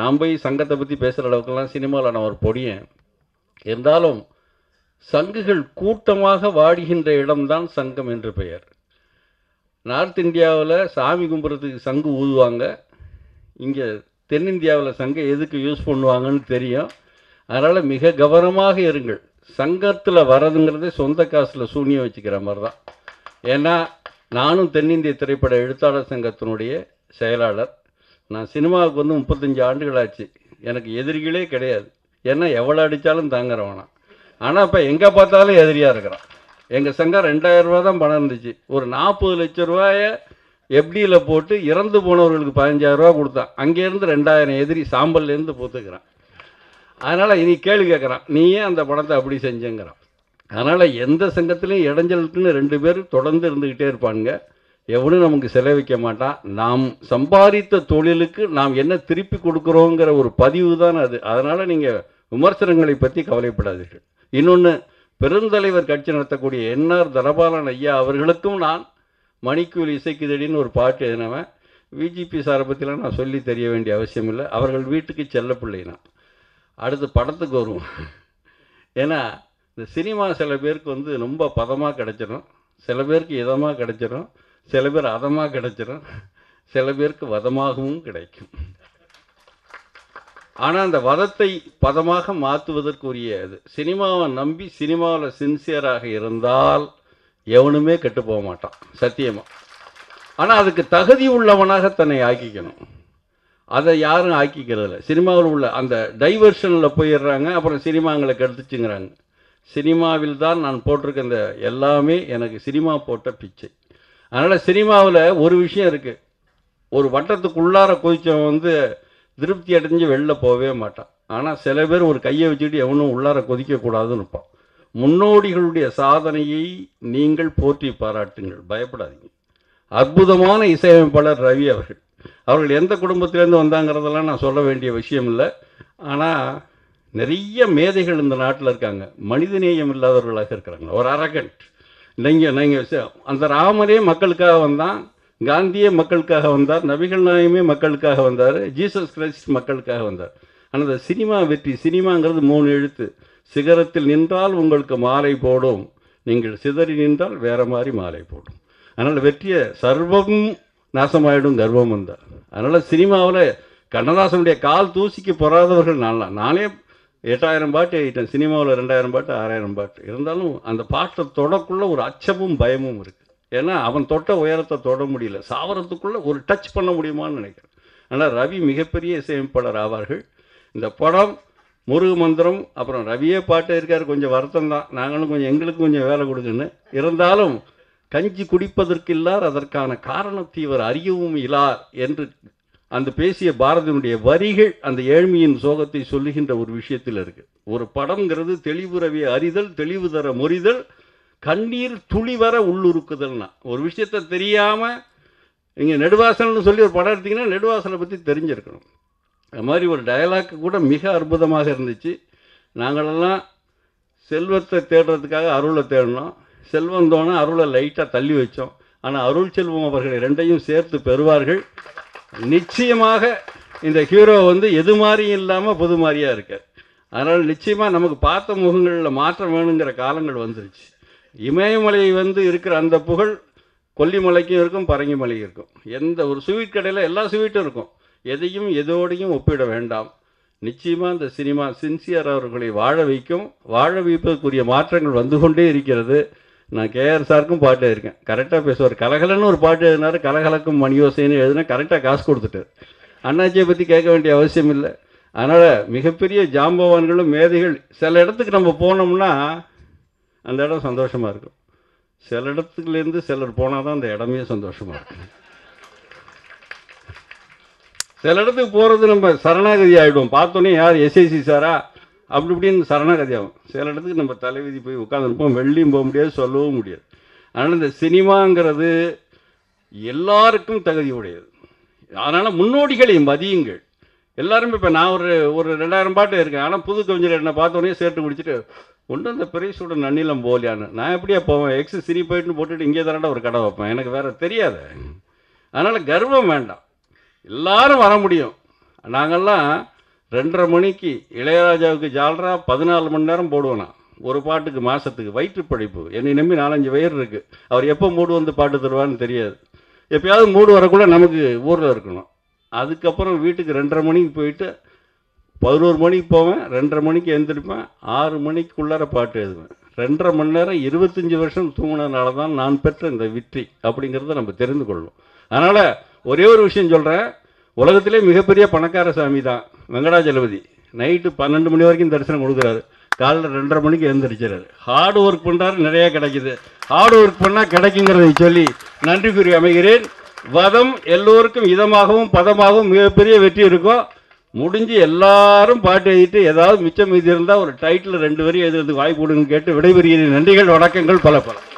நான் போய் சங்கத்தை பற்றி பேசுகிற அளவுக்கெல்லாம் சினிமாவில் நான் ஒரு பொடியன் இருந்தாலும் சங்குகள் கூட்டமாக வாடுகின்ற இடம்தான் சங்கம் என்று பெயர் நார்த் இந்தியாவில் சாமி கும்பிட்றதுக்கு சங்கு ஊதுவாங்க இங்கே தென்னிந்தியாவில் சங்கை எதுக்கு யூஸ் பண்ணுவாங்கன்னு தெரியும் அதனால் மிக கவனமாக இருங்கள் சங்கத்தில் வரதுங்கிறதே சொந்த காசில் சூனியம் வச்சுக்கிற மாதிரி தான் ஏன்னா நானும் தென்னிந்திய திரைப்பட எழுத்தாளர் சங்கத்தினுடைய செயலாளர் நான் சினிமாவுக்கு வந்து முப்பத்தஞ்சு ஆண்டுகள் ஆச்சு எனக்கு எதிரிகளே கிடையாது ஏன்னா எவ்வளோ அடித்தாலும் தாங்குறவனா ஆனால் இப்போ எங்கே பார்த்தாலும் எதிரியாக இருக்கிறான் எங்கள் சங்கம் ரெண்டாயிரம் ரூபா தான் பணம் இருந்துச்சு ஒரு நாற்பது லட்ச ரூபாயை எஃப்டியில் போட்டு இறந்து போனவர்களுக்கு பதினஞ்சாயிரம் ரூபா கொடுத்தான் அங்கேருந்து ரெண்டாயிரம் எதிரி சாம்பல்லேருந்து போத்துக்கிறான் அதனால் இனி கேள்வி கேட்குறான் நீ ஏன் அந்த பணத்தை அப்படி செஞ்சேங்கிறான் அதனால் எந்த சங்கத்திலையும் இடைஞ்சலுக்குன்னு ரெண்டு பேர் தொடர்ந்து இருந்துக்கிட்டே இருப்பானுங்க எவனும் நமக்கு செலவிக்க மாட்டான் நாம் சம்பாதித்த தொழிலுக்கு நாம் என்ன திருப்பி கொடுக்குறோங்கிற ஒரு பதிவு தான் அது அதனால் நீங்கள் விமர்சனங்களை பற்றி கவலைப்படாதீர்கள் இன்னொன்று பெருந்தலைவர் கட்சி நடத்தக்கூடிய என்ஆர் தனபாலன் ஐயா அவர்களுக்கும் நான் மணிக்கூல் இசைக்குதடின்னு ஒரு பாட்டு எழுதினவன் விஜிபி சாரை பற்றிலாம் நான் சொல்லி தெரிய வேண்டிய அவசியம் இல்லை அவர்கள் வீட்டுக்கு செல்ல பிள்ளை நான் அடுத்து படத்துக்கு வருவோம் ஏன்னா இந்த சினிமா சில பேருக்கு வந்து ரொம்ப பதமாக கிடச்சிரும் சில பேருக்கு இதமாக கிடச்சிரும் சில பேர் அதமாக கிடச்சிரும் சில பேருக்கு வதமாகவும் கிடைக்கும் ஆனால் அந்த வதத்தை பதமாக மாற்றுவதற்குரிய இது சினிமாவை நம்பி சினிமாவில் சின்சியராக இருந்தால் எவனுமே கெட்டு போக மாட்டான் சத்தியமாக ஆனால் அதுக்கு தகுதி உள்ளவனாக தன்னை ஆக்கிக்கணும் அதை யாரும் ஆக்கிக்கிறதில்ல சினிமாவில் உள்ள அந்த டைவர்ஷனில் போயிடுறாங்க அப்புறம் சினிமாங்களை கெடுத்துச்சுங்கிறாங்க சினிமாவில் தான் நான் போட்டிருக்க இந்த எல்லாமே எனக்கு சினிமா போட்ட பிச்சை அதனால் சினிமாவில் ஒரு விஷயம் இருக்குது ஒரு வட்டத்துக்குள்ளார குதிச்சவன் வந்து திருப்தி அடைஞ்சு வெளில போகவே மாட்டான் ஆனால் சில பேர் ஒரு கையை வச்சுக்கிட்டு எவனும் உள்ளார கொதிக்கக்கூடாதுன்னு இருப்பான் முன்னோடிகளுடைய சாதனையை நீங்கள் போற்றி பாராட்டுங்கள் பயப்படாதீங்க அற்புதமான இசையமைப்பாளர் ரவி அவர்கள் அவர்கள் எந்த குடும்பத்திலேருந்து வந்தாங்கிறதெல்லாம் நான் சொல்ல வேண்டிய விஷயம் இல்லை ஆனால் நிறைய மேதைகள் இந்த நாட்டில் இருக்காங்க மனிதநேயம் இல்லாதவர்களாக இருக்கிறாங்க ஒரு அரகண்ட் நீங்கள் நீங்கள் அந்த ராமரே மக்களுக்காக வந்தான் காந்தியே மக்களுக்காக வந்தார் நபிகள் நாயகமே மக்களுக்காக வந்தார் ஜீசஸ் கிரைஸ்ட் மக்களுக்காக வந்தார் ஆனால் இந்த சினிமா வெற்றி சினிமாங்கிறது மூணு எழுத்து சிகரத்தில் நின்றால் உங்களுக்கு மாலை போடும் நீங்கள் சிதறி நின்றால் வேற மாதிரி மாலை போடும் அதனால் வெற்றியை சர்வம் நாசமாயிடும் கர்வம் வந்தார் அதனால் சினிமாவில் கண்ணதாசனுடைய கால் தூசிக்கு பொறாதவர்கள் நான்லாம் நானே எட்டாயிரம் பாட்டு எழுதிட்டேன் சினிமாவில் ரெண்டாயிரம் பாட்டு ஆறாயிரம் பாட்டு இருந்தாலும் அந்த பாட்டை தொடக்குள்ள ஒரு அச்சமும் பயமும் இருக்குது ஏன்னா அவன் தொட்ட உயரத்தை தொட முடியல சாவரத்துக்குள்ளே ஒரு டச் பண்ண முடியுமான்னு நினைக்கிறேன் ஆனால் ரவி மிகப்பெரிய இசையமைப்பாளர் ஆவார்கள் இந்த படம் முருக மந்திரம் அப்புறம் ரவியே பாட்டு இருக்கார் கொஞ்சம் வருத்தம் தான் நாங்களும் கொஞ்சம் எங்களுக்கு கொஞ்சம் வேலை கொடுக்குன்னு இருந்தாலும் கஞ்சி குடிப்பதற்கு இல்லார் அதற்கான காரணத்தை இவர் அறியவும் இலார் என்று அந்த பேசிய பாரதியினுடைய வரிகள் அந்த ஏழ்மையின் சோகத்தை சொல்லுகின்ற ஒரு விஷயத்தில் இருக்கு ஒரு படம்ங்கிறது தெளிவு ரவியை அறிதல் தெளிவு தர முறிதல் கண்ணீர் துளி வர உள்ளுருக்குதல்னா ஒரு விஷயத்த தெரியாம இங்கே நெடுவாசல்னு சொல்லி ஒரு படம் எடுத்தீங்கன்னா நெடுவாசலை பற்றி தெரிஞ்சிருக்கணும் அது மாதிரி ஒரு டயலாக் கூட மிக அற்புதமாக இருந்துச்சு நாங்களெல்லாம் செல்வத்தை தேடுறதுக்காக அருளை தேடினோம் செல்வம் தோண அருளை லைட்டாக தள்ளி வச்சோம் ஆனால் அருள் செல்வம் அவர்கள் ரெண்டையும் சேர்த்து பெறுவார்கள் நிச்சயமாக இந்த ஹீரோ வந்து எது மாதிரியும் இல்லாமல் புது மாதிரியாக இருக்கார் அதனால் நிச்சயமாக நமக்கு பார்த்த முகங்களில் மாற்றம் வேணுங்கிற காலங்கள் வந்துருச்சு இமயமலை வந்து இருக்கிற அந்த புகழ் கொல்லிமலைக்கும் இருக்கும் பரங்கிமலைக்கும் இருக்கும் எந்த ஒரு ஸ்வீட் கடையில் எல்லா ஸ்வீட்டும் இருக்கும் எதையும் எதோடையும் ஒப்பிட வேண்டாம் நிச்சயமாக இந்த சினிமா சின்சியர் அவர்களை வாழ வைக்கும் வாழ வைப்பதற்குரிய மாற்றங்கள் வந்து கொண்டே இருக்கிறது நான் கேஆர் சாருக்கும் பாட்டு இருக்கேன் கரெக்டாக பேசுவார் கலகலன்னு ஒரு பாட்டு எழுதினார் கலகலக்கும் மணியோசைன்னு எழுதினா கரெக்டாக காசு கொடுத்துட்டார் அண்ணாச்சியை பற்றி கேட்க வேண்டிய அவசியம் இல்லை அதனால் மிகப்பெரிய ஜாம்பவான்களும் மேதைகள் சில இடத்துக்கு நம்ம போனோம்னா அந்த இடம் சந்தோஷமாக இருக்கும் சில இடத்துலேருந்து சிலர் போனால் தான் அந்த இடமே சந்தோஷமாக இருக்கும் சில இடத்துக்கு போகிறது நம்ம சரணாகதி ஆகிடுவோம் பார்த்தோன்னே யார் எஸ்ஐசி சாரா அப்படி இப்படின்னு சரணாகதி ஆகும் சில இடத்துக்கு நம்ம தலைவிதி போய் உட்காந்துருப்போம் வெள்ளியும் போக முடியாது சொல்லவும் முடியாது அதனால் இந்த சினிமாங்கிறது எல்லாருக்கும் தகுதி உடையது அதனால் முன்னோடிகளை மதியுங்கள் எல்லாருமே இப்போ நான் ஒரு ஒரு ரெண்டாயிரம் பாட்டு இருக்கேன் ஆனால் புது கவிஞர் என்னை பார்த்தோன்னே சேர்த்து குடிச்சிட்டு ஒன்று அந்த பிரைஸோட நன்னிலம் போலியான்னு நான் எப்படியா போவேன் எக்ஸ் சிரி போயிட்டுன்னு போட்டுட்டு இங்கே தானடா ஒரு கடை வைப்பேன் எனக்கு வேற தெரியாது அதனால் கர்வம் வேண்டாம் எல்லாரும் வர முடியும் நாங்கள்லாம் ரெண்டரை மணிக்கு இளையராஜாவுக்கு ஜாலரா பதினாலு மணி நேரம் போடுவேன் நான் ஒரு பாட்டுக்கு மாதத்துக்கு வயிற்று படிப்பு என்னை நம்பி நாலஞ்சு வயிறு இருக்குது அவர் எப்போ மூடு வந்து பாட்டு தருவான்னு தெரியாது எப்பயாவது மூடு வரக்குள்ள நமக்கு ஊரில் இருக்கணும் அதுக்கப்புறம் வீட்டுக்கு ரெண்டரை மணிக்கு போயிட்டு பதினோரு மணிக்கு போவேன் ரெண்டரை மணிக்கு எழுந்திருப்பேன் ஆறு மணிக்குள்ளார பாட்டு எழுதுவேன் ரெண்டரை மணி நேரம் இருபத்தஞ்சி வருஷம் தூங்கினதுனால தான் நான் பெற்ற இந்த வெற்றி அப்படிங்கிறத நம்ம தெரிந்து கொள்ளணும் அதனால் ஒரே ஒரு விஷயம் சொல்கிறேன் உலகத்திலே மிகப்பெரிய பணக்கார சாமி தான் வெங்கடாஜலபதி நைட்டு பன்னெண்டு மணி வரைக்கும் தரிசனம் கொடுக்குறாரு காலைல ரெண்டரை மணிக்கு எழுந்திரிச்சிறாரு ஹார்ட் ஒர்க் பண்ணுறாரு நிறைய கிடைக்குது ஹார்ட் ஒர்க் பண்ணால் கிடைக்குங்கிறதை சொல்லி நன்றி கூறி அமைகிறேன் வதம் எல்லோருக்கும் இதமாகவும் பதமாகவும் மிகப்பெரிய வெற்றி இருக்கும் முடிஞ்சு எல்லாரும் பாட்டு எழுதிட்டு ஏதாவது மிச்சம் மீதி இருந்தால் ஒரு டைட்டில் ரெண்டு வரி எழுதுறதுக்கு வாய்ப்பு கொடுங்கன்னு கேட்டு விடைபெறுகிறேன் நன்றிகள் வணக்கங்கள் பல பல